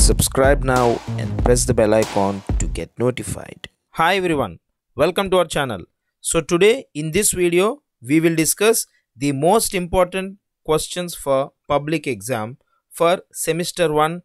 Subscribe now and press the bell icon to get notified. Hi everyone, welcome to our channel. So today in this video we will discuss the most important questions for public exam for semester 1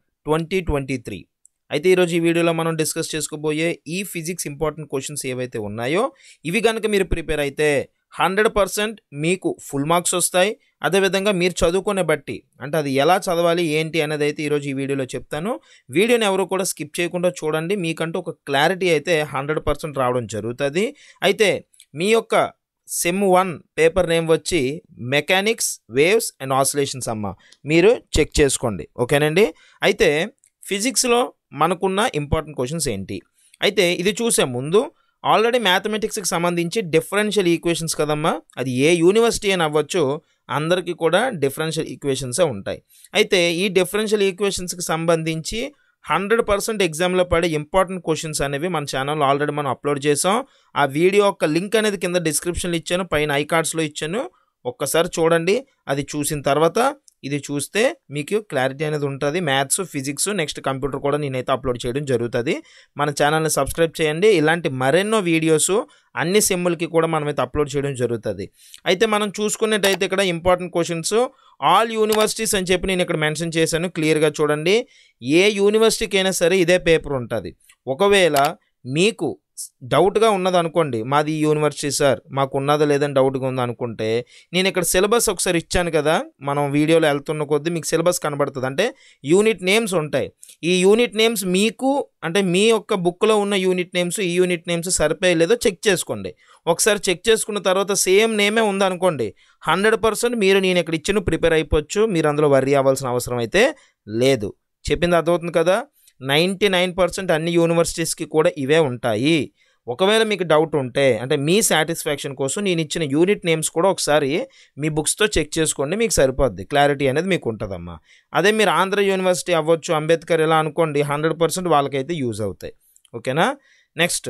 2023. అయితే ఈరోజు ఈ వీడియోలో మనం discuss చేసుకోబోయే ఈ physics important questions ఏవైతే ఉన్నాయో ఇవి కనుక మీరు ప్రిపేర్ అయితే హండ్రెడ్ పర్సెంట్ మీకు ఫుల్ మార్క్స్ వస్తాయి అదేవిధంగా మీరు చదువుకునే బట్టి అంటే అది ఎలా చదవాలి ఏంటి అనేది అయితే ఈరోజు ఈ వీడియోలో చెప్తాను వీడియోని ఎవరు కూడా స్కిప్ చేయకుండా చూడండి మీకంటూ ఒక క్లారిటీ అయితే హండ్రెడ్ పర్సెంట్ రావడం జరుగుతుంది అయితే మీ యొక్క సెమ్ వన్ పేపర్ నేమ్ వచ్చి మెకానిక్స్ వేవ్స్ అండ్ ఆసిలేషన్స్ అమ్మ మీరు చెక్ చేసుకోండి ఓకేనండి అయితే ఫిజిక్స్లో మనకున్న ఇంపార్టెంట్ క్వశ్చన్స్ ఏంటి అయితే ఇది చూసే ముందు ఆల్రెడీ మ్యాథమెటిక్స్కి సంబంధించి డిఫరెన్షియల్ ఈక్వేషన్స్ కదమ్మా అది ఏ యూనివర్సిటీ అని అవ్వచ్చు అందరికీ కూడా డిఫరెన్షియల్ ఈక్వేషన్సే ఉంటాయి అయితే ఈ డిఫరెన్షియల్ ఈక్వేషన్స్కి సంబంధించి హండ్రెడ్ పర్సెంట్ ఎగ్జామ్లో పడే ఇంపార్టెంట్ క్వశ్చన్స్ అనేవి మన ఛానల్లో ఆల్రెడీ మనం అప్లోడ్ చేసాం ఆ వీడియో యొక్క లింక్ అనేది కింద డిస్క్రిప్షన్లో ఇచ్చాను పైన ఐ కార్డ్స్లో ఇచ్చాను ఒక్కసారి చూడండి అది చూసిన తర్వాత ఇది చూస్తే మీకు క్లారిటీ అనేది ఉంటుంది మ్యాథ్స్ ఫిజిక్స్ నెక్స్ట్ కంప్యూటర్ కూడా నేనైతే అప్లోడ్ చేయడం జరుగుతుంది మన ఛానల్ని సబ్స్క్రైబ్ చేయండి ఇలాంటి మరెన్నో వీడియోస్ అన్ని సిమ్ములకి కూడా మనమైతే అప్లోడ్ చేయడం జరుగుతుంది అయితే మనం చూసుకున్నట్టయితే ఇక్కడ ఇంపార్టెంట్ క్వశ్చన్స్ ఆల్ యూనివర్సిటీస్ అని చెప్పి నేను ఇక్కడ మెన్షన్ చేశాను క్లియర్గా చూడండి ఏ యూనివర్సిటీకి అయినా సరే ఇదే పేపర్ ఉంటుంది ఒకవేళ మీకు డౌట్గా ఉన్నది అనుకోండి మాది ఈ యూనివర్సిటీ సార్ మాకు ఉన్నదా లేదని డౌట్గా ఉంది అనుకుంటే నేను ఇక్కడ సిలబస్ ఒకసారి ఇచ్చాను కదా మనం వీడియోలో వెళ్తున్న కొద్దీ మీకు సిలబస్ కనబడుతుంది అంటే యూనిట్ నేమ్స్ ఉంటాయి ఈ యూనిట్ నేమ్స్ మీకు అంటే మీ యొక్క బుక్లో ఉన్న యూనిట్ నేమ్స్ ఈ యూనిట్ నేమ్స్ సరిపోయలేదో చెక్ చేసుకోండి ఒకసారి చెక్ చేసుకున్న తర్వాత సేమ్ నేమే ఉందనుకోండి హండ్రెడ్ పర్సెంట్ మీరు నేను ఇక్కడ ఇచ్చిన ప్రిపేర్ అయిపోవచ్చు మీరు అందులో వర్రీ అవ్వాల్సిన అవసరం అయితే లేదు చెప్పింది అర్థమవుతుంది కదా నైంటీ నైన్ పర్సెంట్ అన్ని యూనివర్సిటీస్కి కూడా ఇవే ఉంటాయి ఒకవేళ మీకు డౌట్ ఉంటే అంటే మీ సాటిస్ఫాక్షన్ కోసం నేను ఇచ్చిన యూనిట్ నేమ్స్ కూడా ఒకసారి మీ బుక్స్తో చెక్ చేసుకోండి మీకు సరిపోద్ది క్లారిటీ అనేది మీకు ఉంటుందమ్మా అదే మీరు ఆంధ్ర యూనివర్సిటీ అవ్వచ్చు అంబేద్కర్ ఇలా అనుకోండి హండ్రెడ్ పర్సెంట్ వాళ్ళకైతే యూజ్ అవుతాయి ఓకేనా నెక్స్ట్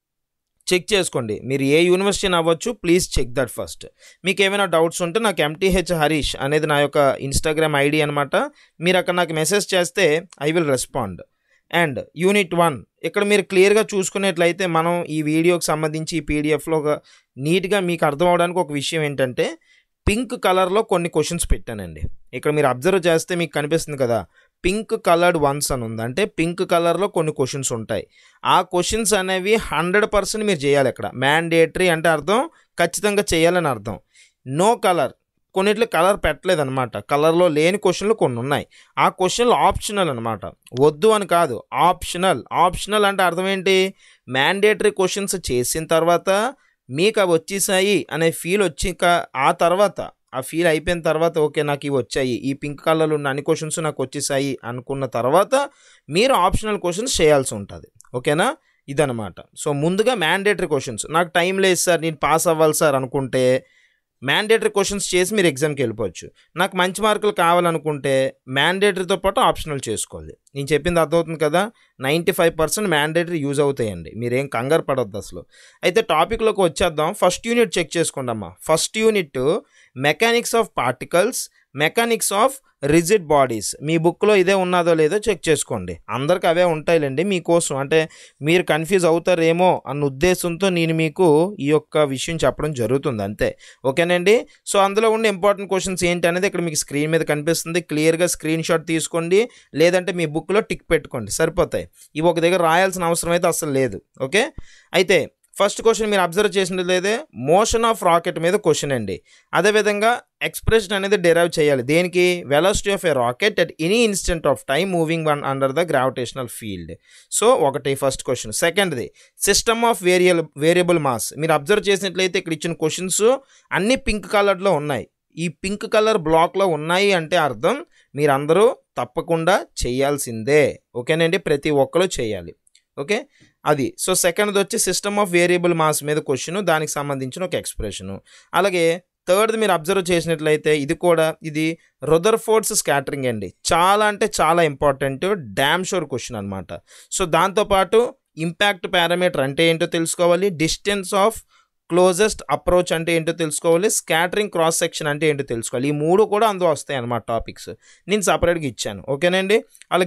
చెక్ చేసుకోండి మీరు ఏ యూనివర్సిటీ అవ్వచ్చు ప్లీజ్ చెక్ దట్ ఫస్ట్ మీకు ఏమైనా డౌట్స్ ఉంటే నాకు ఎంటీహెచ్ హరీష్ అనేది నా యొక్క ఇన్స్టాగ్రామ్ ఐడి అనమాట మీరు అక్కడ నాకు మెసేజ్ చేస్తే I will respond and unit one ఇక్కడ మీరు క్లియర్గా చూసుకున్నట్లయితే మనం ఈ వీడియోకి సంబంధించి ఈ పీడిఎఫ్లో ఒక నీట్గా మీకు అర్థం అవడానికి ఒక విషయం ఏంటంటే పింక్ కలర్లో కొన్ని క్వశ్చన్స్ పెట్టానండి ఇక్కడ మీరు అబ్జర్వ్ చేస్తే మీకు కనిపిస్తుంది కదా పింక్ కలర్డ్ వన్స్ అని ఉంది అంటే పింక్ కలర్లో కొన్ని క్వశ్చన్స్ ఉంటాయి ఆ క్వశ్చన్స్ అనేవి హండ్రెడ్ పర్సెంట్ మీరు చేయాలి ఇక్కడ మ్యాండేటరీ అంటే అర్థం ఖచ్చితంగా చేయాలని అర్థం నో కలర్ కొన్నిట్లో కలర్ పెట్టలేదన్నమాట కలర్లో లేని క్వశ్చన్లు కొన్ని ఉన్నాయి ఆ క్వశ్చన్లు ఆప్షనల్ అనమాట వద్దు అని కాదు ఆప్షనల్ ఆప్షనల్ అంటే అర్థం ఏంటి మ్యాండేటరీ క్వశ్చన్స్ చేసిన తర్వాత మీకు అవి వచ్చేసాయి అనే ఫీల్ వచ్చాక ఆ తర్వాత ఆ ఫీల్ అయిపోయిన తర్వాత ఓకే నాకు ఇవి వచ్చాయి ఈ పింక్ కలర్లో ఉన్న అన్ని క్వశ్చన్స్ నాకు వచ్చేసాయి అనుకున్న తర్వాత మీరు ఆప్షనల్ క్వశ్చన్స్ చేయాల్సి ఉంటుంది ఓకేనా ఇదనమాట సో ముందుగా మ్యాండేటరీ క్వశ్చన్స్ నాకు టైం లేదు సార్ నేను పాస్ అవ్వాలి సార్ అనుకుంటే మ్యాండేటరీ క్వశ్చన్స్ చేసి మీరు ఎగ్జామ్కి వెళ్ళిపోవచ్చు నాకు మంచి మార్కులు కావాలనుకుంటే మ్యాండేటరీతో పాటు ఆప్షనల్ చేసుకోవాలి నేను చెప్పింది అర్థమవుతుంది కదా ninety five percent mandatory use అవుతాయండి మీరేం కంగారు పడొద్దు అసలు అయితే టాపిక్లోకి వచ్చేద్దాం ఫస్ట్ యూనిట్ చెక్ చేసుకోండి అమ్మా first unit mechanics of particles mechanics of rigid bodies మీ బుక్లో ఇదే ఉన్నదో లేదో చెక్ చేసుకోండి అందరికి అవే ఉంటాయిలేండి మీకోసం అంటే మీరు కన్ఫ్యూజ్ అవుతారేమో అన్న ఉద్దేశంతో నేను మీకు ఈ యొక్క విషయం చెప్పడం జరుగుతుంది అంతే ఓకేనండి సో అందులో ఉన్న ఇంపార్టెంట్ క్వశ్చన్స్ ఏంటి అనేది ఇక్కడ మీకు స్క్రీన్ మీద కనిపిస్తుంది క్లియర్గా స్క్రీన్ షాట్ తీసుకోండి లేదంటే మీ బుక్లో టిక్ పెట్టుకోండి సరిపోతాయి ఇవి ఒక దగ్గర రాయాల్సిన అవసరం అయితే అసలు లేదు ఓకే అయితే ఫస్ట్ క్వశ్చన్ మీరు అబ్జర్వ్ చేసినట్లయితే మోషన్ ఆఫ్ రాకెట్ మీద క్వశ్చన్ అండి అదేవిధంగా ఎక్స్ప్రెషన్ అనేది డెరైవ్ చేయాలి దేనికి velocity of a rocket at any instant of time moving one under the gravitational field so ఒకటి ఫస్ట్ క్వశ్చన్ సెకండ్ది సిస్టమ్ ఆఫ్ వేరియల్ వేరియబుల్ మాస్ మీరు అబ్జర్వ్ చేసినట్లయితే ఇక్కడ ఇచ్చిన క్వశ్చన్స్ అన్ని పింక్ కలర్లో ఉన్నాయి ఈ పింక్ కలర్ బ్లాక్లో ఉన్నాయి అంటే అర్థం మీరందరూ తప్పకుండా చేయాల్సిందే ఓకేనండి ప్రతి ఒక్కరు చేయాలి ఓకే అది సో సెకండ్ది వచ్చి సిస్టమ్ ఆఫ్ వేరియబుల్ మాస్ మీద క్వశ్చన్ దానికి సంబంధించిన ఒక ఎక్స్ప్రెషను అలాగే థర్డ్ మీరు అబ్జర్వ్ చేసినట్లయితే ఇది కూడా ఇది రొదర్ ఫోర్డ్స్ స్కాటరింగ్ అండి చాలా అంటే చాలా ఇంపార్టెంట్ డ్యామ్ షోర్ క్వశ్చన్ అనమాట సో దాంతోపాటు ఇంపాక్ట్ పారామీటర్ అంటే ఏంటో తెలుసుకోవాలి డిస్టెన్స్ ఆఫ్ క్లోజెస్ట్ అప్రోచ్ అంటే ఏంటో తెలుసుకోవాలి స్కాటరింగ్ క్రాస్ సెక్షన్ అంటే ఏంటో తెలుసుకోవాలి ఈ మూడు కూడా అందులో వస్తాయి అన్నమాట టాపిక్స్ నేను సపరేట్గా ఇచ్చాను ఓకేనండి అలాగే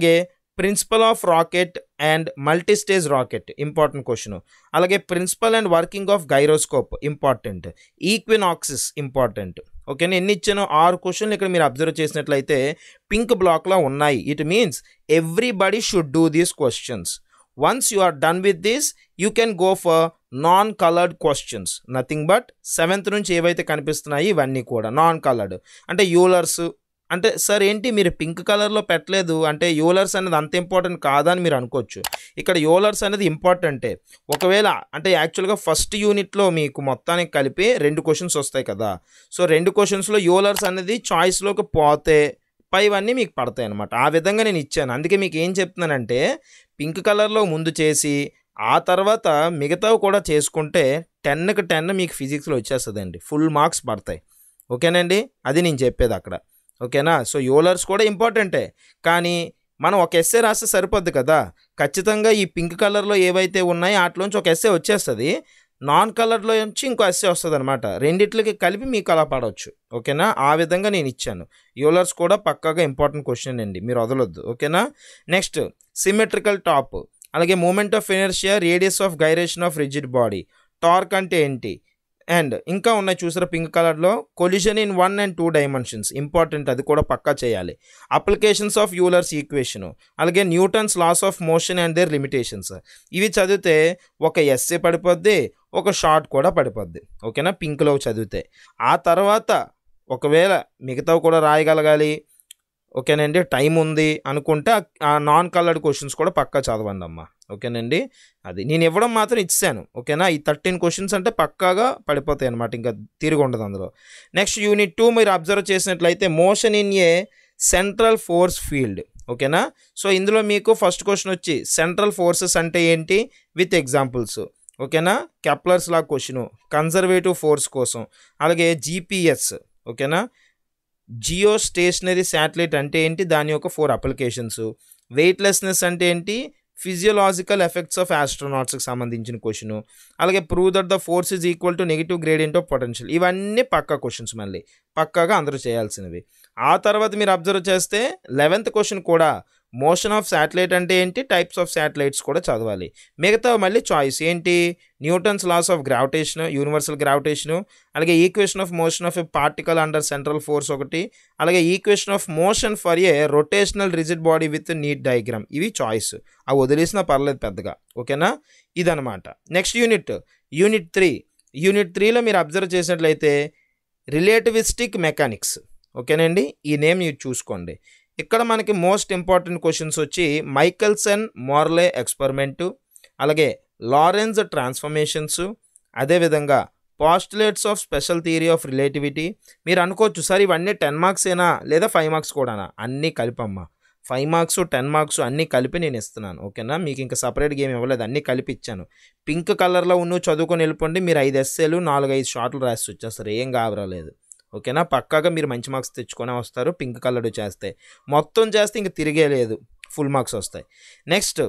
principle of rocket and multistage rocket important question అలాగే principle and working of gyroscope important equinoxes important ఓకేనా ఎన్ని ఇచ్చానో ఆరు క్వశ్చన్లు ఇక్కడ మీరు అబ్జర్వ్ చేసినట్లయితే పింక్ బ్లాక్లో ఉన్నాయి it means everybody should do these questions once you are done with this you can go for non coloured questions nothing but seventh నుంచి ఏవైతే కనిపిస్తున్నాయి ఇవన్నీ కూడా నాన్ కలర్డ్ అంటే యూలర్స్ అంటే సార్ ఏంటి మీరు పింక్ కలర్లో పెట్టలేదు అంటే యూలర్స్ అనేది అంత ఇంపార్టెంట్ కాదని మీరు అనుకోవచ్చు ఇక్కడ యూలర్స్ అనేది ఇంపార్టెంటే ఒకవేళ అంటే యాక్చువల్గా ఫస్ట్ యూనిట్లో మీకు మొత్తానికి కలిపి రెండు క్వశ్చన్స్ వస్తాయి కదా సో రెండు క్వశ్చన్స్లో యూలర్స్ అనేది చాయిస్లోకి పోతే పైవన్నీ మీకు పడతాయి అనమాట ఆ విధంగా నేను ఇచ్చాను అందుకే మీకు ఏం చెప్తున్నానంటే పింక్ కలర్లో ముందు చేసి ఆ తర్వాత మిగతావి కూడా చేసుకుంటే టెన్కి టెన్ మీకు ఫిజిక్స్లో వచ్చేస్తుందండి ఫుల్ మార్క్స్ పడతాయి ఓకేనండి అది నేను చెప్పేది అక్కడ ఓకేనా సో యూలర్స్ కూడా ఇంపార్టెంటే కానీ మనం ఒక ఎస్సే రాస్తే సరిపోద్ది కదా ఖచ్చితంగా ఈ పింక్ కలర్లో ఏవైతే ఉన్నాయో వాటిలోంచి ఒక ఎస్సే వచ్చేస్తుంది నాన్ కలర్లో నుంచి ఇంకో ఎస్సే వస్తుంది అనమాట రెండిట్లకి కలిపి మీకు అలా పడవచ్చు ఓకేనా ఆ విధంగా నేను ఇచ్చాను యూలర్స్ కూడా పక్కాగా ఇంపార్టెంట్ క్వశ్చన్ అండి మీరు వదలొద్దు ఓకేనా నెక్స్ట్ సిమెట్రికల్ టాప్ అలాగే moment of inertia radius of gyration of rigid body torque అంటే ఏంటి అండ్ ఇంకా ఉన్నాయి చూసారా పింక్ కలర్లో collision in one and two dimensions important అది కూడా పక్కా చేయాలి అప్లికేషన్స్ ఆఫ్ యూలర్స్ ఈక్వేషన్ అలాగే Newton's laws of motion and their limitations ఇవి చదివితే ఒక ఎస్ఏ పడిపోద్ది ఒక షార్ట్ కూడా పడిపోద్ది ఓకేనా పింక్లో చదివితే ఆ తర్వాత ఒకవేళ మిగతావి కూడా రాయగలగాలి ఓకేనండి టైం ఉంది అనుకుంటే ఆ నాన్ కలర్డ్ క్వశ్చన్స్ కూడా పక్కా చదవండి అమ్మా ఓకేనండి అది నేను ఇవ్వడం మాత్రం ఇచ్చాను ఓకేనా ఈ థర్టీన్ క్వశ్చన్స్ అంటే పక్కాగా పడిపోతాయి అనమాట ఇంకా తిరిగి ఉండదు అందులో నెక్స్ట్ యూనిట్ టూ మీరు అబ్జర్వ్ చేసినట్లయితే motion in a central force field ఓకేనా సో ఇందులో మీకు ఫస్ట్ క్వశ్చన్ వచ్చి సెంట్రల్ ఫోర్సెస్ అంటే ఏంటి విత్ ఎగ్జాంపుల్స్ ఓకేనా Kepler's law question conservative force కోసం అలాగే జీపీఎస్ ఓకేనా జియో స్టేషనరీ శాటిలైట్ అంటే ఏంటి దాని యొక్క ఫోర్ అప్లికేషన్స్ వెయిట్లెస్నెస్ అంటే ఏంటి ఫిజియోలాజికల్ ఎఫెక్ట్స్ ఆఫ్ ఆస్ట్రోనాట్స్కి సంబంధించిన క్వశ్చన్ అలాగే prove that the force is equal to negative gradient of potential ఇవన్నీ పక్కా క్వశ్చన్స్ మళ్ళీ పక్కాగా అందరూ చేయాల్సినవి ఆ తర్వాత మీరు అబ్జర్వ్ చేస్తే లెవెంత్ క్వశ్చన్ కూడా మోషన్ ఆఫ్ శాటిలైట్ అంటే ఏంటి టైప్స్ ఆఫ్ శాటిలైట్స్ కూడా చదవాలి మిగతా మళ్ళీ చాయిస్ ఏంటి Newton's laws of gravitation universal gravitation అలాగే equation of motion of a particle under central force ఒకటి అలాగే equation of motion for a rotational rigid body with neat diagram ఇవి చాయిస్ అవి వదిలేసినా పర్లేదు పెద్దగా ఓకేనా ఇదనమాట next unit unit three unit త్రీలో మీరు అబ్జర్వ్ చేసినట్లయితే రిలేటివిస్టిక్ మెకానిక్స్ ఓకేనండి ఈ నేమ్ మీరు చూసుకోండి ఇక్కడ మనకి మోస్ట్ ఇంపార్టెంట్ క్వశ్చన్స్ వచ్చి మైకల్సన్ మోర్లే ఎక్స్పెరిమెంటు అలాగే లారెన్స్ ట్రాన్స్ఫర్మేషన్స్ అదేవిధంగా postulates of special theory of relativity మీరు అనుకోవచ్చు సార్ ఇవన్నీ టెన్ మార్క్స్ ఏనా లేదా ఫైవ్ మార్క్స్ కూడానా అన్నీ కలిపమ్మా ఫైవ్ మార్క్స్ టెన్ మార్క్స్ అన్నీ కలిపి నేను ఇస్తున్నాను ఓకేనా మీకు ఇంకా సపరేట్ గేమ్ ఇవ్వలేదు అన్నీ కలిపి ఇచ్చాను పింక్ కలర్లో ఉన్న చదువుకొని వెళ్ళిపోండి మీరు ఐదు ఎస్ఏలు నాలుగు ఐదు షార్ట్లు రాసి వచ్చేస్తారు ఏం కాబరలేదు ఓకేనా పక్కాగా మీరు మంచి మార్క్స్ తెచ్చుకొని వస్తారు పింక్ కలర్ చేస్తే మొత్తం చేస్తే ఇంక తిరిగే లేదు ఫుల్ మార్క్స్ వస్తాయి next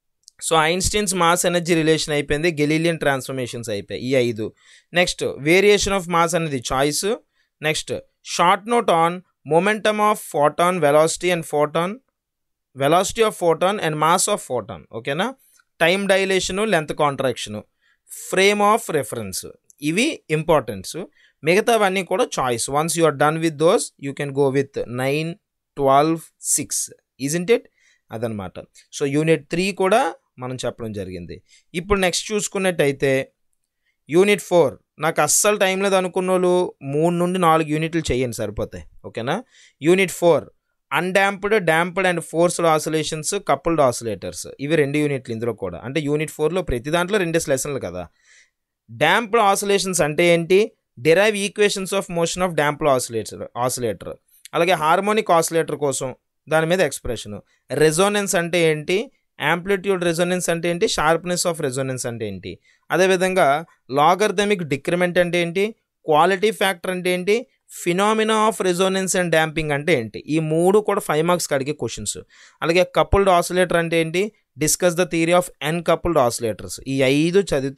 so Einstein's mass energy relation అయిపోయింది గెలీలియన్ ట్రాన్స్ఫర్మేషన్స్ అయిపోయాయి ఈ ఐదు నెక్స్ట్ వేరియేషన్ ఆఫ్ మాస్ అనేది choice next short note on momentum of photon velocity and photon velocity of photon and mass of photon ఓకేనా time dilation length contraction frame of reference ఇవి importance మిగతావన్నీ కూడా choice once you are done with those you can go with nine twelve six isn't it అదనమాట so unit three కూడా మనం చెప్పడం జరిగింది ఇప్పుడు నెక్స్ట్ చూసుకున్నట్టయితే యూనిట్ ఫోర్ నాకు అస్సలు టైం లేదు అనుకున్న వాళ్ళు మూడు నుండి నాలుగు యూనిట్లు చేయండి సరిపోతాయి ఓకేనా unit four undamped damped and forced oscillations coupled oscillators ఇవి రెండు యూనిట్లు ఇందులో కూడా అంటే యూనిట్ ఫోర్లో ప్రతి దాంట్లో రెండేసి లెసన్లు కదా డాంప్డ్ ఆసిలేషన్స్ అంటే ఏంటి derive equations of motion of damped oscillator oscillator అలాగే హార్మోనిక్ ఆసిలేటర్ కోసం దాని మీద ఎక్స్ప్రెషన్ రెజోనెన్స్ అంటే ఏంటి యాంప్లిట్యూడ్ రెజోనెన్స్ అంటే ఏంటి షార్ప్నెస్ ఆఫ్ రెజోనెన్స్ అంటే ఏంటి అదేవిధంగా లాగర్థమిక్ డిక్రిమెంట్ అంటే ఏంటి క్వాలిటీ ఫ్యాక్టర్ అంటే ఏంటి phenomena of resonance and damping అంటే ఏంటి ఈ మూడు కూడా ఫైవ్ మార్క్స్కి అడిగే క్వశ్చన్స్ అలాగే కపుల్డ్ ఆసిలేటర్ అంటే ఏంటి discuss the theory of N coupled oscillators ఈ ఐదు చదివితే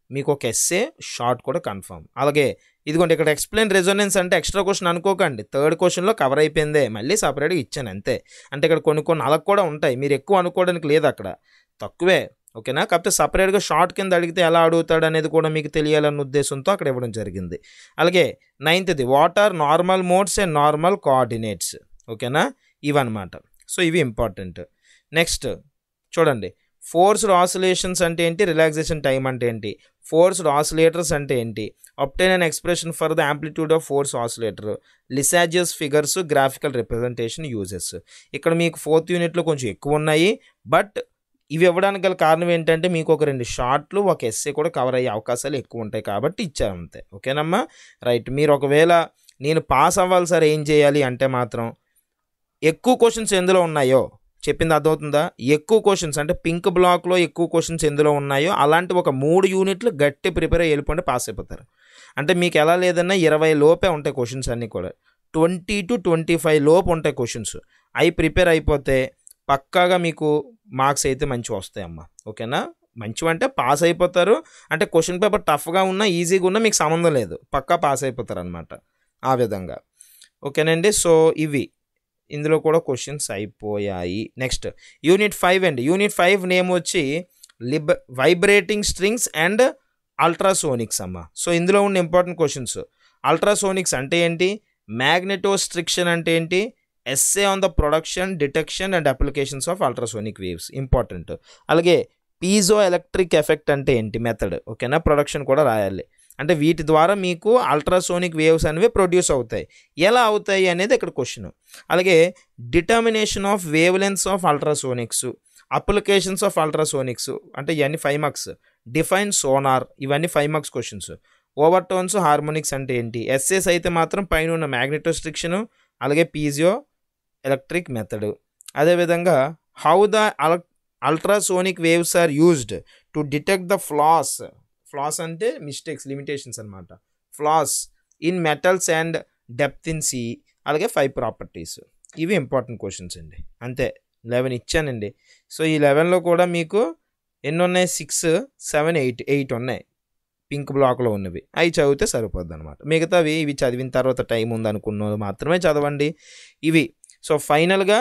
మీకు ఒక ఎస్సే షార్ట్ కూడా కన్ఫర్మ్ అలాగే ఇదిగోండి ఇక్కడ ఎక్స్ప్లెయిన్ రెజొనెన్స్ అంటే ఎక్స్ట్రా క్వశ్చన్ అనుకోకండి థర్డ్ క్వశ్చన్లో కవర్ అయిపోయిందే మళ్ళీ సపరేట్గా ఇచ్చాను అంతే అంటే ఇక్కడ కొన్ని కొన్ని అలా కూడా ఉంటాయి మీరు ఎక్కువ అనుకోవడానికి లేదు అక్కడ తక్కువే ఓకేనా కాకపోతే సపరేట్గా షార్ట్ కింద అడిగితే ఎలా అడుగుతాడు అనేది కూడా మీకు తెలియాలన్న ఉద్దేశంతో అక్కడ ఇవ్వడం జరిగింది అలాగే నైన్త్ది what are normal modes and normal coordinates ఓకేనా ఇవన్నమాట సో ఇవి ఇంపార్టెంట్ నెక్స్ట్ చూడండి ఫోర్స్డ్ ఆసిలేషన్స్ అంటే ఏంటి రిలాక్సేషన్ టైం అంటే ఏంటి ఫోర్స్డ్ ఆసిలేటర్స్ అంటే ఏంటి obtain an expression for the amplitude of force oscillator Lissajous figures graphical representation uses ఇక్కడ మీకు ఫోర్త్ యూనిట్లో కొంచెం ఎక్కువ ఉన్నాయి బట్ ఇవి ఇవ్వడానికి గల కారణం ఏంటంటే మీకు ఒక రెండు షార్ట్లు ఒక ఎస్సే కూడా కవర్ అయ్యే అవకాశాలు ఎక్కువ ఉంటాయి కాబట్టి ఇచ్చారు అంతే ఓకేనమ్మా రైట్ మీరు ఒకవేళ నేను పాస్ అవ్వాలి సార్ ఏం చేయాలి అంటే మాత్రం ఎక్కువ క్వశ్చన్స్ ఎందులో ఉన్నాయో చెప్పింది అర్థమవుతుందా ఎక్కువ క్వశ్చన్స్ అంటే పింక్ బ్లాక్లో ఎక్కువ క్వశ్చన్స్ ఎందులో ఉన్నాయో అలాంటి ఒక మూడు యూనిట్లు గట్టి ప్రిపేర్ అయ్యి వెళ్ళిపోండి పాస్ అయిపోతారు అంటే మీకు ఎలా లేదన్నా ఇరవై లోపే ఉంటాయి క్వశ్చన్స్ అన్నీ కూడా ట్వంటీ టు ట్వంటీ ఫైవ్ లోపు ఉంటాయి క్వశ్చన్స్ అవి ప్రిపేర్ అయిపోతే పక్కాగా మీకు మార్క్స్ అయితే మంచిగా వస్తాయి అమ్మ ఓకేనా మంచివి అంటే పాస్ అయిపోతారు అంటే క్వశ్చన్ పేపర్ టఫ్గా ఉన్నా ఈజీగా ఉన్నా మీకు సంబంధం లేదు పక్కా పాస్ అయిపోతారు అనమాట ఆ విధంగా ఓకేనండి సో ఇవి ఇందులో కూడా క్వశ్చన్స్ అయిపోయాయి నెక్స్ట్ యూనిట్ ఫైవ్ అండి యూనిట్ ఫైవ్ నేమ్ వచ్చి లిబ్ వైబ్రేటింగ్ స్ట్రింగ్స్ అండ్ అల్ట్రాసోనిక్స్ అమ్మ సో ఇందులో ఉన్న ఇంపార్టెంట్ క్వశ్చన్స్ అల్ట్రాసోనిక్స్ అంటే ఏంటి మ్యాగ్నెటోస్ట్రిక్షన్ అంటే ఏంటి essay on the production detection and applications of ultrasonic waves important అలాగే పీజో ఎలక్ట్రిక్ ఎఫెక్ట్ అంటే ఏంటి మెథడ్ ఓకేనా ప్రొడక్షన్ కూడా రాయాలి అంటే వీటి ద్వారా మీకు అల్ట్రాసోనిక్ వేవ్స్ అనేవి ప్రొడ్యూస్ అవుతాయి ఎలా అవుతాయి అనేది ఇక్కడ క్వశ్చన్ అలాగే determination of wavelengths of ultrasonics applications of ultrasonics అంటే ఇవన్నీ ఫైవ్ మార్క్స్ డిఫైన్ సోనార్ ఇవన్నీ five marks questions overtones harmonics అంటే ఏంటి ఎస్ఎస్ అయితే మాత్రం పైన ఉన్న మ్యాగ్నెటోస్ట్రిక్షన్ అలాగే పీజియో ఎలక్ట్రిక్ మెథడ్ అదేవిధంగా హౌ ద అల్ ultrasonic waves are used to detect the flaws flaws అంటే మిస్టేక్స్ లిమిటేషన్స్ అనమాట flaws in metals and depth in sea అలాగే ఫైవ్ ప్రాపర్టీస్ ఇవి ఇంపార్టెంట్ క్వశ్చన్స్ అండి అంతే లెవెన్ ఇచ్చానండి సో ఈ లెవెన్లో కూడా మీకు ఎన్ని ఉన్నాయి సిక్స్ సెవెన్ ఎయిట్ ఎయిట్ ఉన్నాయి పింక్ బ్లాక్లో ఉన్నవి అవి చదివితే సరిపోద్ది అనమాట మిగతావి ఇవి చదివిన తర్వాత టైం ఉందనుకున్నది మాత్రమే చదవండి ఇవి సో ఫైనల్గా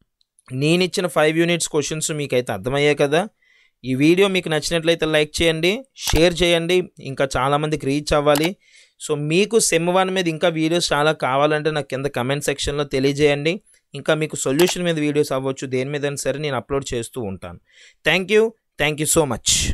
నేను ఇచ్చిన ఫైవ్ యూనిట్స్ క్వశ్చన్స్ మీకైతే అర్థమయ్యాయి కదా ఈ వీడియో మీకు నచ్చినట్లయితే లైక్ చేయండి షేర్ చేయండి ఇంకా చాలామందికి రీచ్ అవ్వాలి సో మీకు సెమ్ వన్ మీద ఇంకా వీడియోస్ చాలా కావాలంటే నాకు కింద కమెంట్ సెక్షన్లో తెలియజేయండి ఇంకా మీకు సొల్యూషన్ మీద వీడియోస్ అవ్వచ్చు దేని మీద సరే నేను అప్లోడ్ చేస్తూ ఉంటాను thank you thank you so much